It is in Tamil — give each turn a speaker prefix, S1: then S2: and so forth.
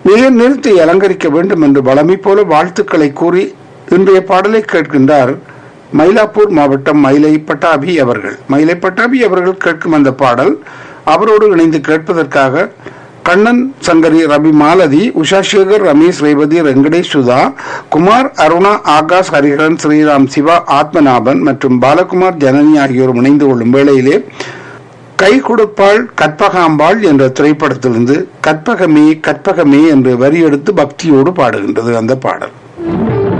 S1: உயிர் நிறுத்தி அலங்கரிக்க வேண்டும் என்று வளமை போல வாழ்த்துக்களை கூறி இன்றைய பாடலை கேட்கின்றார் மயிலாப்பூர் மாவட்டம் மயிலை பட்டாபி அவர்கள் மயிலை பட்டாபி அவர்கள் கேட்கும் அந்த பாடல் அவரோடு இணைந்து கேட்பதற்காக கண்ணன் சங்கரி ரவி மாலதி உஷா சேகர் ரமேஷ் ரேவதி வெங்கடேஷ் சுதா குமார் அருணா ஆகாஷ் ஹரிஹரன் ஸ்ரீராம் சிவா ஆத்மநாபன் மற்றும் பாலகுமார் ஜனனி ஆகியோர் இணைந்து கொள்ளும் வேளையிலே கை கொடுப்பாள் கற்பகாம்பாள் என்ற திரைப்படத்திலிருந்து கற்பகமே கற்பகமே என்று வரி எடுத்து பக்தியோடு பாடுகின்றது அந்த பாடல்